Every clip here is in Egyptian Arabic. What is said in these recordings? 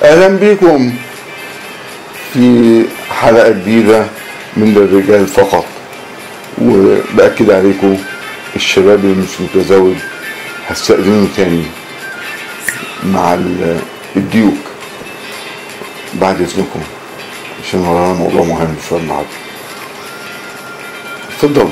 اهلا بيكم في حلقه جديده من الرجال فقط وباكد عليكم الشباب اللي مش متزوج هستأذنه تاني مع ال- الديوك بعد اذنكم عشان ورانا موضوع مهم شويه النهارده اتفضلوا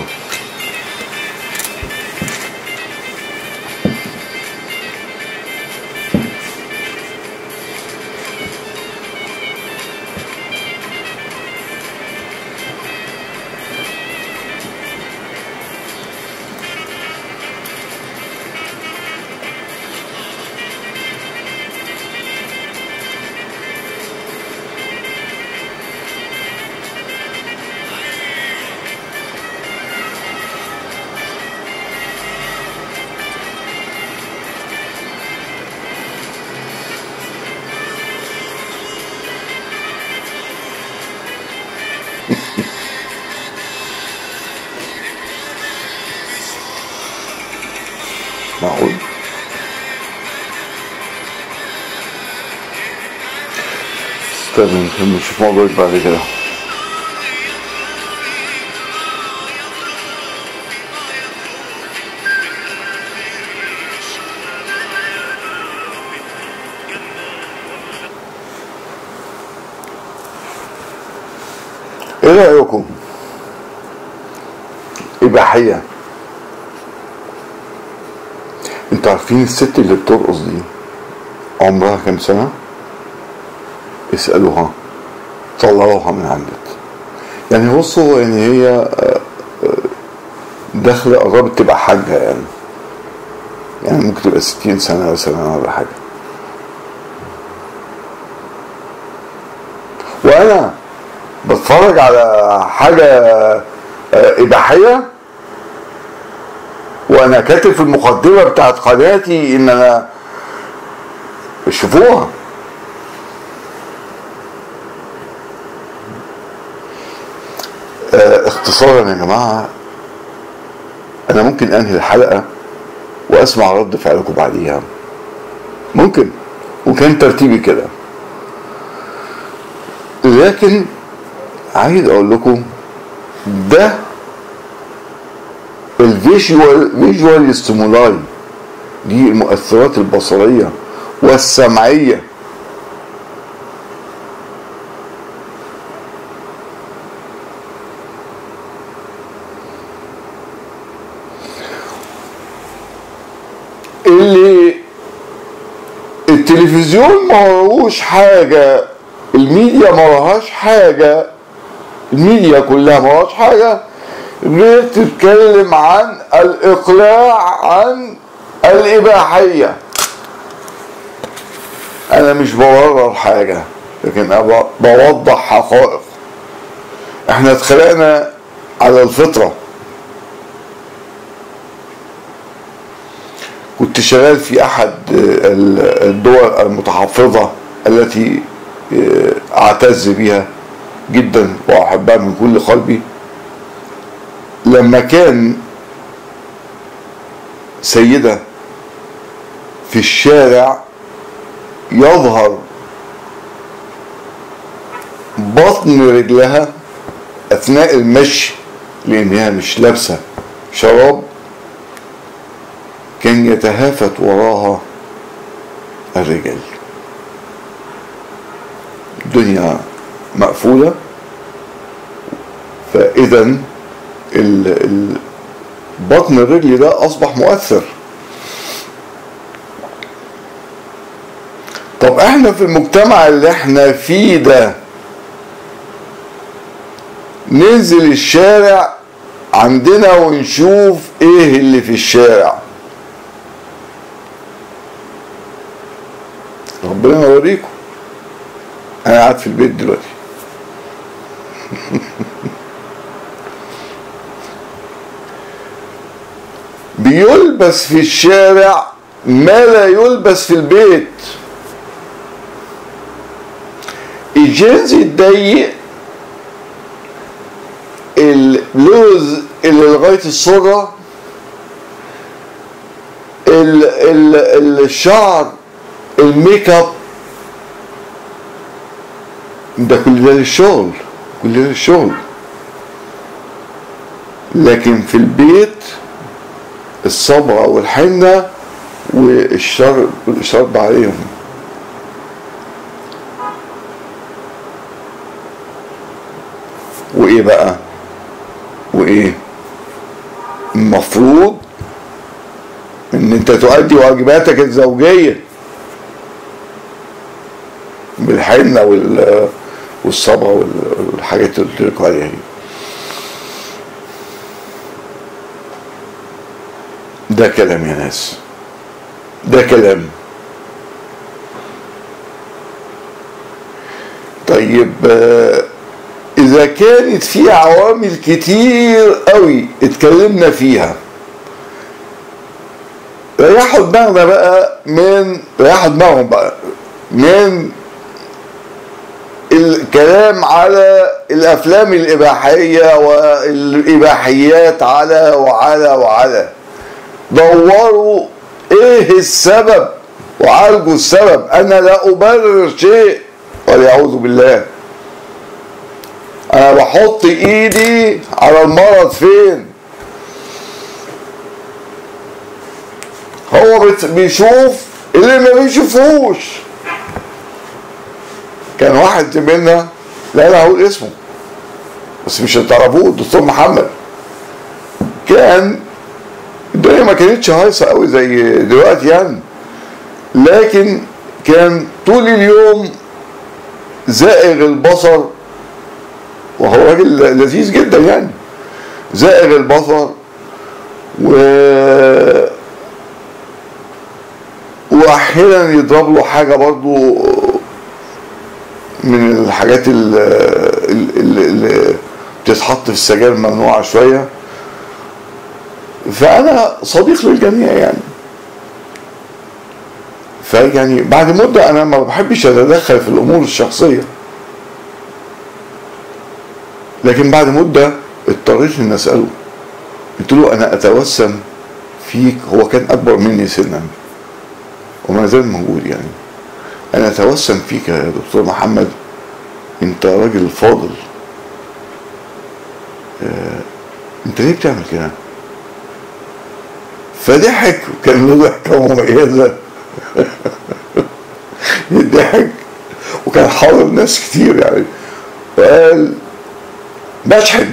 معقول استنى نكمل نشوف موضوعك بعد كده ايه رأيكم إباحية انتوا عارفين الست اللي بترقص دي عمرها كام سنة؟ اسألوها طلعوها من عندك يعني بصوا يعني هي آه، آه، داخلة قربت تبقى حاجة يعني يعني ممكن تبقى ستين سنة مثلا ولا حاجة وأنا بتفرج على حاجة آه، إباحية وانا كاتب في المقدمه بتاعت قناتي ان انا شوفوها آه، اختصارا يا جماعه انا ممكن انهي الحلقه واسمع رد فعلكم بعديها ممكن وكان ترتيبي كده لكن عايز اقول لكم ده الفيجوال فيجوال ستيمولاي دي المؤثرات البصريه والسمعيه اللي التلفزيون ما وراهوش حاجه الميديا ما وراهاش حاجه الميديا كلها ما وراهاش حاجه غير تتكلم عن الإقلاع عن الإباحية أنا مش بورر حاجة لكن أنا بوضح حقائق احنا اتخلقنا على الفطرة كنت شغال في أحد الدول المتحفظة التي أعتز بها جدا وأحبها من كل قلبي لما كان سيدة في الشارع يظهر بطن رجلها أثناء المشي لأنها مش لابسة شراب كان يتهافت وراها الرجال الدنيا مقفولة فإذا ال- ال- بطن الرجل ده اصبح مؤثر طب احنا في المجتمع اللي احنا فيه ده ننزل الشارع عندنا ونشوف ايه اللي في الشارع ربنا يوريكم انا قاعد في البيت دلوقتي بيلبس في الشارع ما لا يلبس في البيت الجينز الضيق اللوز اللي لغايه السره ال ال الشعر الميك اب ده كل ده للشغل كل ده للشغل لكن في البيت الصبغة والحنة والشرب والشرب عليهم وايه بقى وايه المفروض ان انت تؤدي واجباتك الزوجيه بالحنه وال والصبغه والحاجات اللي قلت لكم عليها دي ده كلام يا ناس ده كلام طيب آه، اذا كانت في عوامل كتير قوي اتكلمنا فيها ريحوا دماغنا بقى من ريحوا دماغهم بقى من الكلام على الافلام الاباحيه والاباحيات على وعلى وعلى دوروا ايه السبب وعالجوا السبب انا لا ابرر شيء والعياذ بالله انا بحط ايدي على المرض فين هو بت- بيشوف اللي ما بيشوفوش كان واحد زميلنا لا لا هقول اسمه بس مش هتعرفوه الدكتور محمد كان الدنيا ما كانتش هايصه قوي زي دلوقتي يعني لكن كان طول اليوم زائغ البصر وهو راجل لذيذ جدا يعني زائغ البصر و واحيانا يضرب له حاجه برضو من الحاجات اللي, اللي, اللي بتتحط في السجاير ممنوعه شويه فانا صديق للجميع يعني فيعني بعد مده انا ما بحبش اتدخل في الامور الشخصيه لكن بعد مده اضطريت ان اساله قلت له انا اتوسم فيك هو كان اكبر مني سنا وما زال موجود يعني انا اتوسم فيك يا دكتور محمد انت راجل فاضل آه، انت ليه بتعمل كده فضحك كان له ضحكه مميزه ضحك وكان حاضر ناس كتير يعني وقال بشحن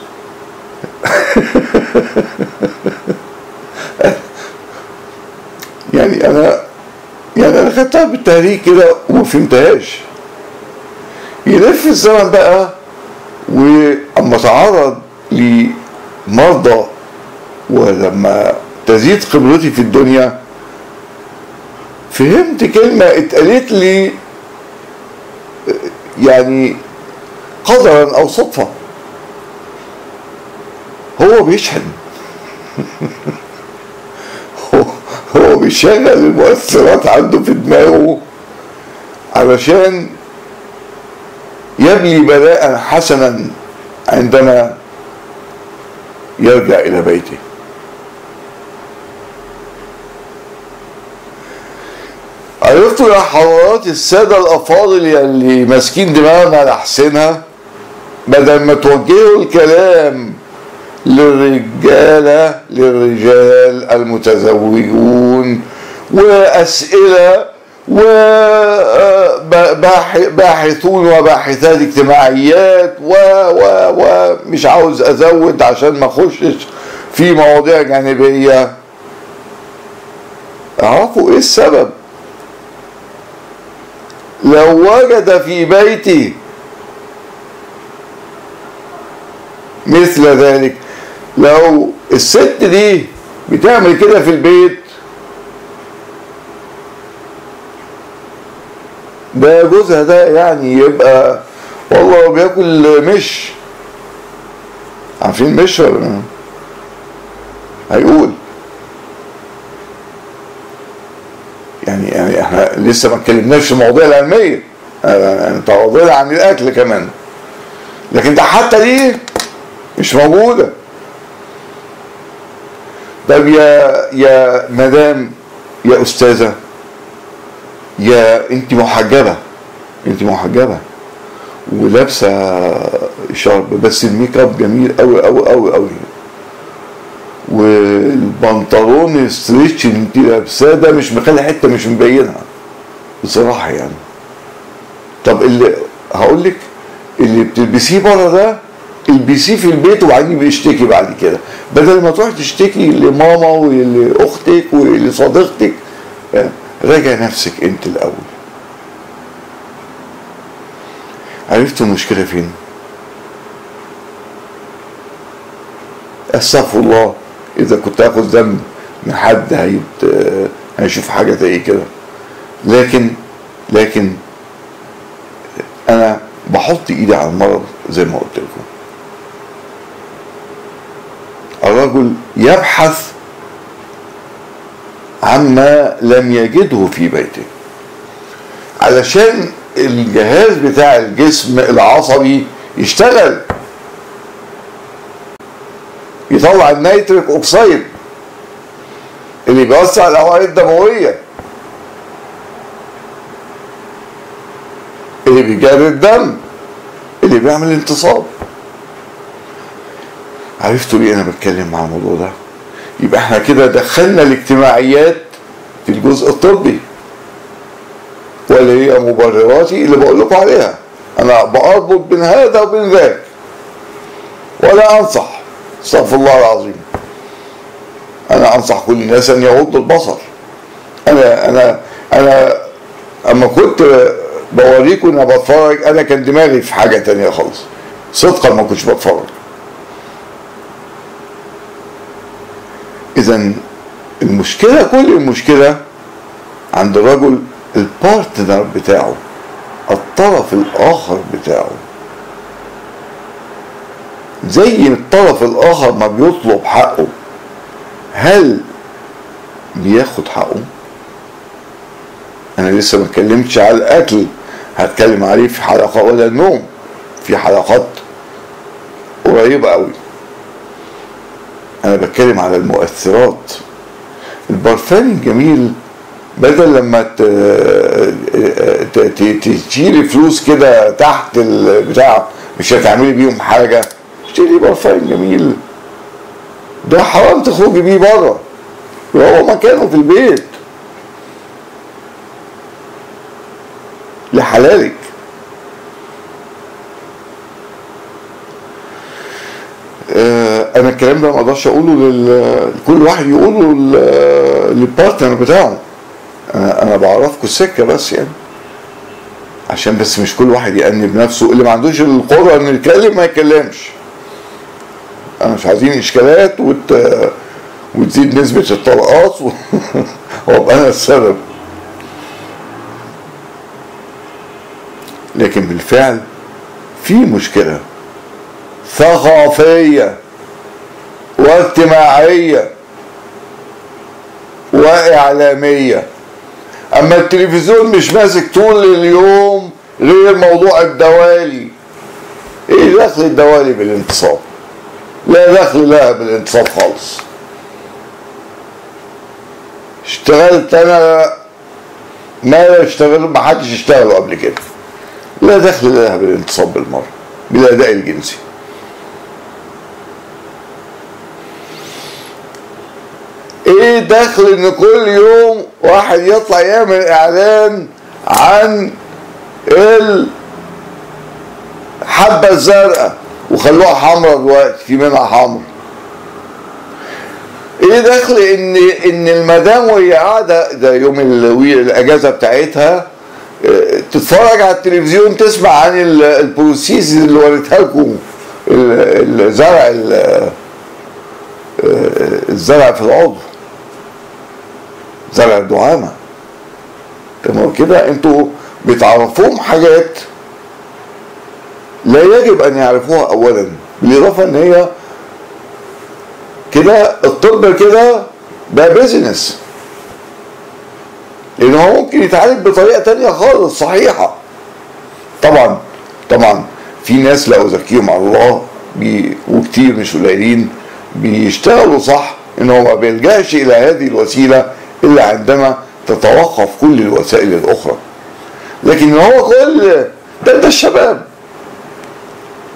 يعني انا يعني انا خدتها بالتهريج كده وما فهمتهاش يلف الزمن بقى واما تعرض لمرضى ولما تزيد خبرتي في الدنيا فهمت كلمة اتقالت لي يعني قدرا او صدفة هو بيشحن هو- هو بيشغل المؤثرات عنده في دماغه علشان يبني بلاء حسنا عندما يرجع الى بيته عرفتوا يا حضرات السادة الأفاضل اللي ماسكين دماغنا على حسينها بدل ما توجهوا الكلام للرجالة للرجال المتزوجون وأسئلة وباحثون وباحثات اجتماعيات و و ومش عاوز أزود عشان ما أخشش في مواضيع جانبية اعرفوا ايه السبب لو وجد في بيتي مثل ذلك لو الست دي بتعمل كده في البيت ده جوزها ده يعني يبقى والله بياكل مش عارفين مش ولا لا؟ هيقول يعني يعني احنا لسه ما اتكلمناش في المواضيع العلميه انت تواضعنا عن الاكل كمان لكن ده حتى دي مش موجوده طب يا يا مدام يا استاذه يا انت محجبه انت محجبه ولابسه شارب بس الميك اب جميل قوي قوي قوي قوي والبنطلون الستريتش اللي انت لابساه ده مش مخلي حته مش مبينها بصراحه يعني طب اللي هقول لك اللي بتلبسيه بره ده البسيه في البيت وبعدين بيشتكي بعد كده بدل ما تروح تشتكي لماما ولاختك ولصديقتك راجع نفسك انت الاول عرفت المشكله فين استغفر الله اذا كنت اخذ ذنب من حد هيت هيشوف حاجه زي كده لكن لكن انا بحط ايدي على المرض زي ما قلت لكم الرجل يبحث عما لم يجده في بيته علشان الجهاز بتاع الجسم العصبي يشتغل يطلع النيتريك اوكسيد اللي بيوسع الاوعيه الدمويه اللي بيجري الدم اللي بيعمل انتصاب عرفتوا ليه انا بتكلم مع الموضوع ده يبقى احنا كده دخلنا الاجتماعيات في الجزء الطبي ولا هي مبرراتي اللي بقول لكم عليها انا بربط بين هذا وبين ذاك ولا انصح استغفر الله العظيم انا انصح كل الناس ان يغضوا البصر انا انا انا اما كنت بوريكم انا بتفرج انا كان دماغي في حاجه تانية خالص صدقا ما كنتش بتفرج اذا المشكله كل المشكله عند الرجل البارتنر بتاعه الطرف الاخر بتاعه زي الطرف الاخر ما بيطلب حقه هل بياخد حقه انا لسه ما اتكلمتش على الاكل هتكلم عليه في حلقه ولا النوم في حلقات قريبه قوي انا بتكلم على المؤثرات البرفان الجميل بدل لما تشيلي فلوس كده تحت البتاع مش هتعملي بيهم حاجه اشتري برفان جميل ده حرام تخرجي بيه بره وهو مكانه في البيت لحلالك انا الكلام ده ما اقدرش اقوله لكل واحد يقوله للبارتنر بتاعه انا انا بعرفكم السكه بس يعني عشان بس مش كل واحد يأنب نفسه اللي ما عندوش القدره انه يتكلم ما يتكلمش انا مش عايزين اشكالات وت... وتزيد نسبه الطلقات وابقى انا السبب لكن بالفعل في مشكله ثقافيه واجتماعيه واعلاميه اما التلفزيون مش ماسك طول اليوم غير موضوع الدوالي ايه دخل الدوالي بالانتصاب لا دخل لها بالانتصاب خالص اشتغلت انا ما لا اشتغل ما حدش اشتغلوا قبل كده لا دخل لها بالانتصاب بالمره بالاداء الجنسي ايه دخل ان كل يوم واحد يطلع يعمل اعلان عن الحبة الزرقاء وخلوها حمرا دلوقتي في منها حمرا ايه دخل ان ان المدام وهي قاعده ده يوم الاجازه بتاعتها تتفرج على التلفزيون تسمع عن البروسيس اللي وريتها لكم الزرع الزرع في العضو زرع الدعامة تمام كده انتوا بتعرفوهم حاجات لا يجب ان يعرفوها اولا بالاضافه ان هي كده الطب كده بقى بيزنس لان هو ممكن يتعالج بطريقه تانية خالص صحيحه طبعا طبعا في ناس لا ازكيهم على الله بي وكتير مش قليلين بيشتغلوا صح ان هو ما بيلجاش الى هذه الوسيله الا عندما تتوقف كل الوسائل الاخرى لكن هو كل ده ده الشباب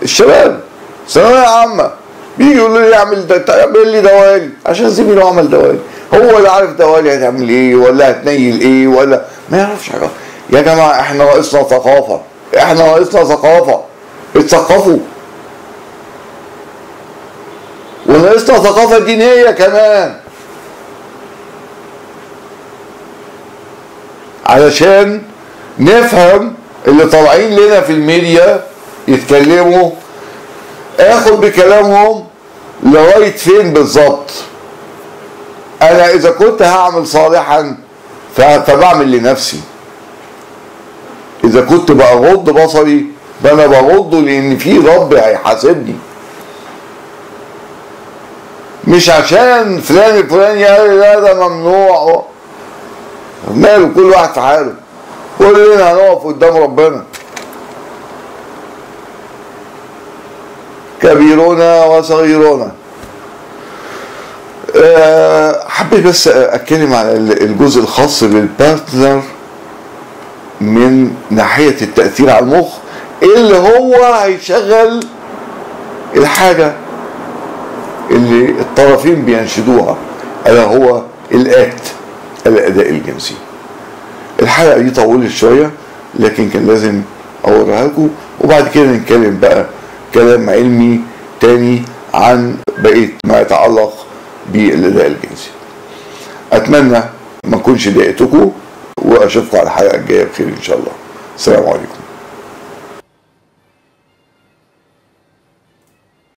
الشباب ثانويه عامه بيجي يقول لي اعمل ده تعمل لي دوالي عشان زميله عمل دوالي هو اللي عارف دوالي هتعمل ايه ولا هتنيل ايه ولا ما يعرفش حاجه يا جماعه احنا ناقصنا ثقافه احنا ناقصنا ثقافه اتثقفوا وناقصنا ثقافه دينيه كمان علشان نفهم اللي طالعين لنا في الميديا يتكلموا اخد بكلامهم لغايه فين بالظبط انا اذا كنت هعمل صالحا ف- فبعمل لنفسي اذا كنت بغض بصري فانا بغضه لان في رب هيحاسبني مش عشان فلان الفلاني قال لي لا ده ممنوع ماله كل واحد في حاله كلنا هنقف قدام ربنا كبيرنا وصغيرنا أه حبيت بس اتكلم على الجزء الخاص بالبارتنر من ناحية التأثير على المخ اللي هو هيشغل الحاجة اللي الطرفين بينشدوها ألا هو الآكت الأداء الجنسي الحلقة دي طولت شوية لكن كان لازم أوريها لكم وبعد كده نتكلم بقى كلام علمي تاني عن بقية ما يتعلق بالأداء الجنسي أتمنى ما أكونش ضايقتكم وأشوفكم على الحلقة الجاية بخير إن شاء الله السلام عليكم